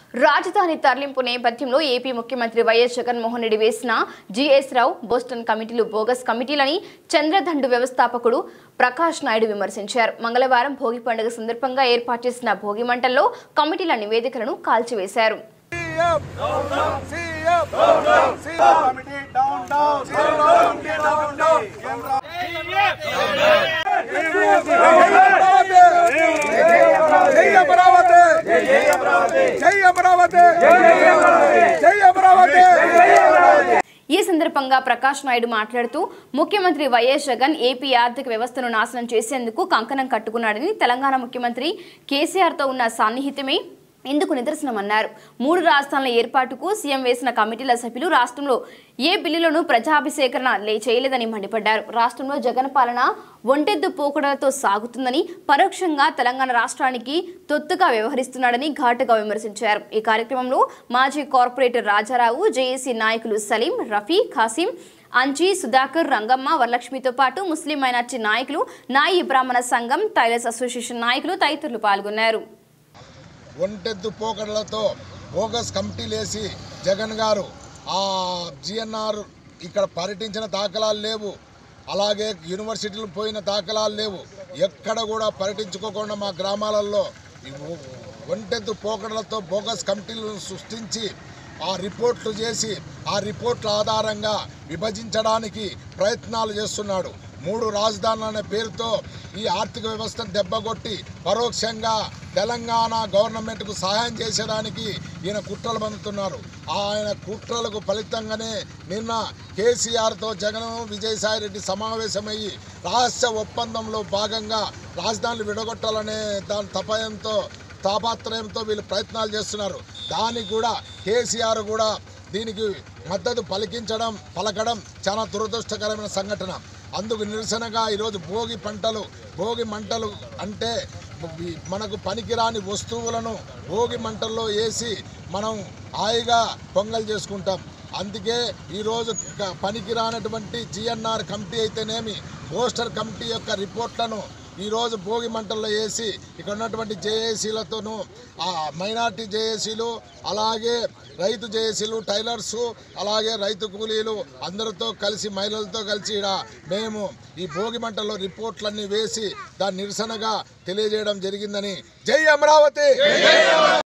రాజధాని తరలింపు నేపథ్యంలో ఏపీ ముఖ్యమంత్రి వైఎస్ జగన్మోహన్ రెడ్డి వేసిన జీఎస్ రావు బోస్టన్ కమిటీలు బోగస్ కమిటీలని చంద్రదండు వ్యవస్థాపకుడు ప్రకాష్ నాయుడు విమర్శించారు మంగళవారం భోగి పండుగ సందర్భంగా ఏర్పాటు చేసిన భోగి మంటల్లో కమిటీల నివేదికలను కాల్చివేశారు CM CM CM committee down down committee down down జై అమరావతి జై అమరావతి జై అమరావతి జై అమరావతి ఈ సందర్భంగా ప్రకాష్ నాయుడు మాట్లాడుతూ ముఖ్యమంత్రి వైఎస్ జగన్ ఏపీ ఆర్థిక వ్యవస్థను నాశనం చేసేందుకు కంకణం కట్టుకున్నాడని తెలంగాణ ముఖ్యమంత్రి కేసీఆర్తో ఉన్న సాన్నిహిత్యమే ఇందుకు నిదర్శనమన్నారు మూడు రాజధానుల ఏర్పాటుకు సీఎం వేసిన కమిటీల సభ్యులు రాష్ట్రంలో ఏ బిల్లులను ప్రజాభిషేకరణ లే చేయలేదని మండిపడ్డారు రాష్ట్రంలో జగన్ పాలన ఒంటెద్దు పోకడలతో సాగుతుందని పరోక్షంగా తెలంగాణ రాష్ట్రానికి తొత్తుగా వ్యవహరిస్తున్నాడని ఘాటుగా విమర్శించారు ఈ కార్యక్రమంలో మాజీ కార్పొరేటర్ రాజారావు జేఏసీ నాయకులు సలీం రఫీ ఖాసిం అంజీ సుధాకర్ రంగమ్మ వరలక్ష్మితో పాటు ముస్లిం మైనార్టీ నాయకులు నాయి బ్రాహ్మణ సంఘం టైలర్స్ అసోసియేషన్ నాయకులు తదితరులు పాల్గొన్నారు ఒంటెద్దు పోకడలతో బోగస్ కమిటీలు వేసి జగన్ గారు ఆ జిఎన్ఆర్ ఇక్కడ పర్యటించిన దాఖలాలు లేవు అలాగే యూనివర్సిటీలు పోయిన దాఖలాలు లేవు ఎక్కడ కూడా పర్యటించుకోకుండా మా గ్రామాలలో ఈ ఒ- ఒంటెద్దు పోకడలతో బోగస్ కమిటీలను సృష్టించి ఆ రిపోర్ట్లు చేసి ఆ రిపోర్ట్ల ఆధారంగా విభజించడానికి ప్రయత్నాలు చేస్తున్నాడు మూడు రాజధానులు అనే పేరుతో ఈ ఆర్థిక వ్యవస్థను దెబ్బకొట్టి పరోక్షంగా తెలంగాణ గవర్నమెంట్కు సహాయం చేసేదానికి ఈయన కుట్రలు పందుతున్నారు ఆయన కుట్రలకు ఫలితంగానే నిన్న కేసీఆర్తో జగన్ విజయసాయి రెడ్డి సమావేశమయ్యి రహస్య ఒప్పందంలో భాగంగా రాజధానులు విడగొట్టాలనే దాని తపయంతో తాపాత్రయంతో వీళ్ళు ప్రయత్నాలు చేస్తున్నారు దానికి కూడా కేసీఆర్ కూడా దీనికి మద్దతు పలికించడం పలకడం చాలా దురదృష్టకరమైన సంఘటన అందుకు నిరసనగా ఈరోజు భోగి పంటలు భోగి మంటలు అంటే ఈ మనకు పనికిరాని వస్తువులను భోగి మంటల్లో వేసి మనం హాయిగా పొంగల్ చేసుకుంటాం అందుకే ఈరోజు క- పనికిరానటువంటి జిఎన్ఆర్ కమిటీ అయితేనేమి పోస్టర్ కమిటీ యొక్క రిపోర్ట్లను ఈరోజు భోగి మంటల్లో వేసి ఇక్కడ ఉన్నటువంటి జేఏసీలతోనూ ఆ మైనార్టీ జేఏసీలు అలాగే రైతు జేఏసీలు టైలర్సు అలాగే రైతు కూలీలు అందరితో కలిసి మహిళలతో కలిసి ఈడ మేము ఈ భోగి మంటల్లో రిపోర్ట్లన్నీ వేసి దాని నిరసనగా తెలియజేయడం జరిగిందని జై అమరావతి